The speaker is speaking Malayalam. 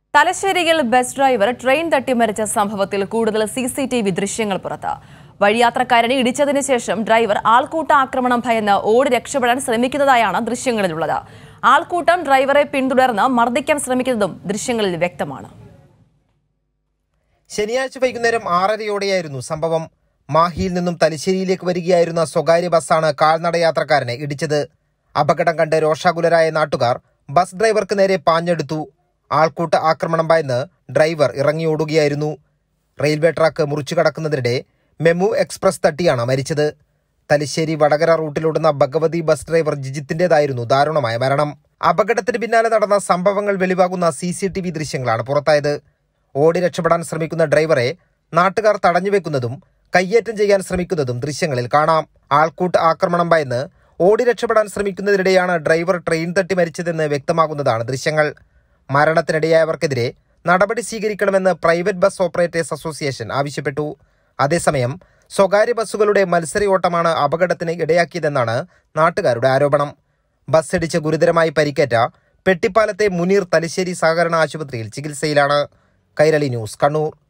തലശ്ശേരിയിൽ ബസ് ഡ്രൈവർ ട്രെയിൻ തട്ടി മരിച്ച സംഭവത്തിൽ കൂടുതൽ സി സി ടി വി ദൃശ്യങ്ങൾ പുറത്ത് വഴിയാത്രക്കാരനെ ഇടിച്ചതിന് ശേഷം ഡ്രൈവർ ആൾക്കൂട്ട ആക്രമണം ഭയന്ന് ഓടി രക്ഷപ്പെടാൻ ശ്രമിക്കുന്നതായാണ് ദൃശ്യങ്ങളിലുള്ളത് ആൾക്കൂട്ടം ഡ്രൈവറെ പിന്തുടർന്ന് മർദ്ദിക്കാൻ ശ്രമിക്കുന്നതും ദൃശ്യങ്ങളിൽ വ്യക്തമാണ് ശനിയാഴ്ച വൈകുന്നേരം ആറരയോടെയായിരുന്നു സംഭവം മാഹിയിൽ നിന്നും തലശ്ശേരിയിലേക്ക് വരികയായിരുന്ന സ്വകാര്യ ബസ്സാണ് കാൽനട യാത്രക്കാരനെ ഇടിച്ചത് അപകടം കണ്ട് രോഷാകുലരായ നാട്ടുകാർ ബസ് ഡ്രൈവർക്ക് നേരെ പാഞ്ഞെടുത്തു ആൾക്കൂട്ട ആക്രമണം ഭയന്ന് ഡ്രൈവർ ഇറങ്ങിയോടുകയായിരുന്നു റെയിൽവേ ട്രാക്ക് മുറിച്ചു കടക്കുന്നതിനിടെ മെമു എക്സ്പ്രസ് തട്ടിയാണ് മരിച്ചത് തലശ്ശേരി വടകര റൂട്ടിലോടുന്ന ഭഗവതി ബസ് ഡ്രൈവർ ജിജിത്തിന്റേതായിരുന്നു ദാരുണമായ മരണം അപകടത്തിന് പിന്നാലെ നടന്ന സംഭവങ്ങൾ വെളിവാകുന്ന സി സി ടി വി ദൃശ്യങ്ങളാണ് പുറത്തായത് ഓടി രക്ഷപ്പെടാൻ ശ്രമിക്കുന്ന ഡ്രൈവറെ നാട്ടുകാർ തടഞ്ഞുവെക്കുന്നതും കയ്യേറ്റം ചെയ്യാൻ ശ്രമിക്കുന്നതും ദൃശ്യങ്ങളിൽ കാണാം ആൾക്കൂട്ട ആക്രമണം ഭയന്ന് ഓടി രക്ഷപ്പെടാൻ ശ്രമിക്കുന്നതിനിടെയാണ് ഡ്രൈവർ ട്രെയിൻ തട്ടി മരിച്ചതെന്ന് വ്യക്തമാകുന്നതാണ് ദൃശ്യങ്ങൾ മരണത്തിനിടയായവർക്കെതിരെ നടപടി സ്വീകരിക്കണമെന്ന് പ്രൈവറ്റ് ബസ് ഓപ്പറേറ്റേഴ്സ് അസോസിയേഷൻ ആവശ്യപ്പെട്ടു അതേസമയം സ്വകാര്യ ബസ്സുകളുടെ മത്സരയോട്ടമാണ് അപകടത്തിന് ഇടയാക്കിയതെന്നാണ് നാട്ടുകാരുടെ ആരോപണം ബസ് ഇടിച്ച് ഗുരുതരമായി പരിക്കേറ്റ പെട്ടിപ്പാലത്തെ മുനീർ തലശ്ശേരി സഹകരണ ആശുപത്രിയിൽ ചികിത്സയിലാണ് കൈരളി ന്യൂസ് കണ്ണൂർ